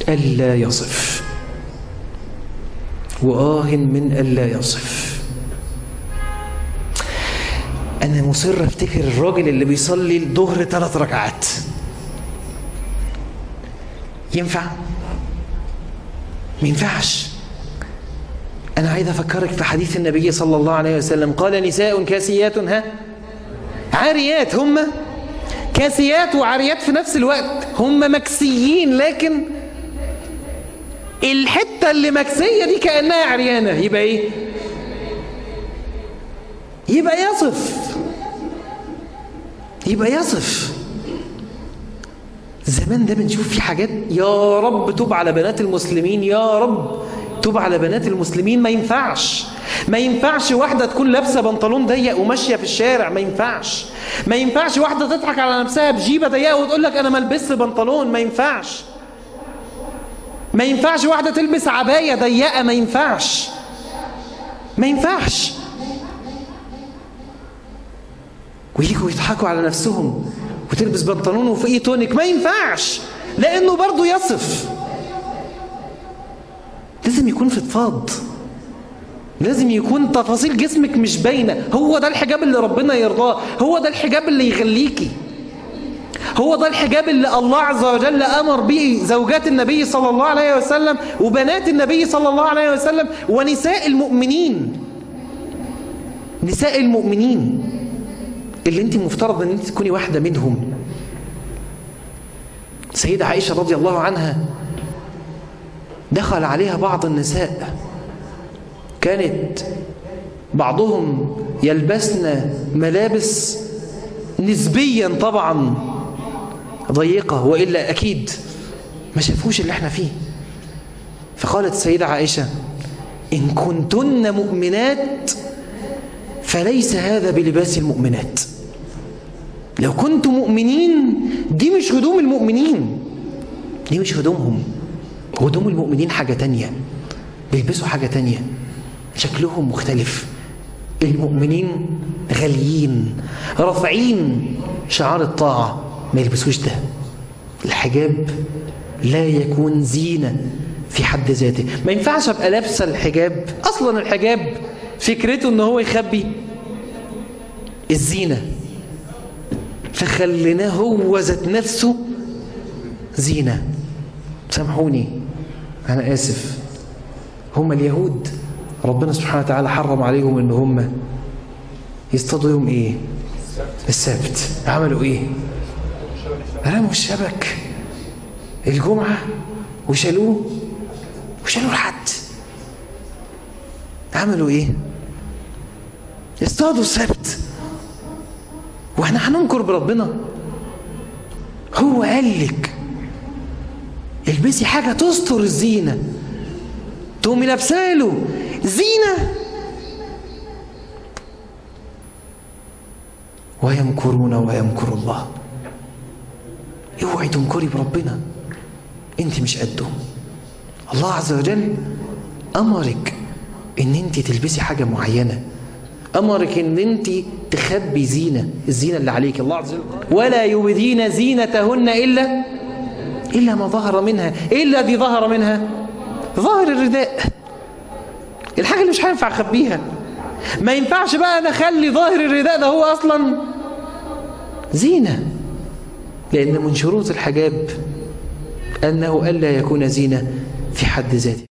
ألا يصف وآه من ألا يصف أنا مصر أفتكر الراجل اللي بيصلي الظهر ثلاث ركعات ينفع؟ ما ينفعش أنا عايز أفكرك في حديث النبي صلى الله عليه وسلم قال نساء كاسيات ها عاريات هم كاسيات وعاريات في نفس الوقت هم مكسيين لكن الحتة اللي مكسية دي كأنها عريانة يبقى ايه يبقى يصف يبقى يصف زمان ده بنشوف في حاجات يا رب توب على بنات المسلمين يا رب توب على بنات المسلمين ما ينفعش ما ينفعش واحدة تكون لابسة بنطلون ضيق وماشية في الشارع ما ينفعش ما ينفعش واحدة تضحك على نفسها بجيبة ضيقة وتقول لك أنا ما لبست بنطلون ما ينفعش ما ينفعش واحدة تلبس عباية ضيقة ما ينفعش ما ينفعش ويجوا يضحكوا على نفسهم وتلبس بنطلون وفوقيه تونيك ما ينفعش لأنه برضه يصف لازم يكون فضفاض لازم يكون تفاصيل جسمك مش باينة هو ده الحجاب اللي ربنا يرضاه هو ده الحجاب اللي يغليكي هو ده الحجاب اللي الله عز وجل أمر به زوجات النبي صلى الله عليه وسلم وبنات النبي صلى الله عليه وسلم ونساء المؤمنين نساء المؤمنين اللي انت مفترض ان انت تكوني واحدة منهم سيدة عائشة رضي الله عنها دخل عليها بعض النساء كانت بعضهم يلبسن ملابس نسبيا طبعا ضيقة وإلا أكيد ما شافوش اللي احنا فيه فقالت السيدة عائشة إن كنتن مؤمنات فليس هذا بلباس المؤمنات لو كنتم مؤمنين دي مش هدوم المؤمنين دي مش هدومهم هدوم المؤمنين حاجة تانية بيلبسوا حاجة تانية شكلهم مختلف المؤمنين غاليين رافعين شعار الطاعة ما يلبسوش ده الحجاب لا يكون زينة في حد ذاته ما ينفعش ابقى لابسه الحجاب اصلا الحجاب فكرته ان هو يخبي الزينة فخليناه هو ذات نفسه زينة سامحوني أنا آسف هم اليهود ربنا سبحانه وتعالى حرم عليهم ان هم يصطادوا يوم ايه السبت عملوا ايه رموا الشبك الجمعة وشالوه وشالوه لحد عملوا ايه اصطادوا السبت واحنا هننكر بربنا هو قال لك البسي حاجة تستر الزينة تقومي لابسه له زينة ويمكرون ويمكر الله اوعي تنكري بربنا انت مش قده الله عز وجل امرك ان انت تلبسي حاجة معينة امرك ان انت تخبي زينة الزينة اللي عليك الله عز وجل ولا يبدين زينتهن الا الا ما ظهر منها ايه الذي ظهر منها ظاهر الرداء الحاجة اللي مش هينفع اخبيها ما ينفعش بقى انا اخلي ظاهر الرداء ده هو اصلا زينة لان من شروط الحجاب انه الا يكون زينة في حد ذاته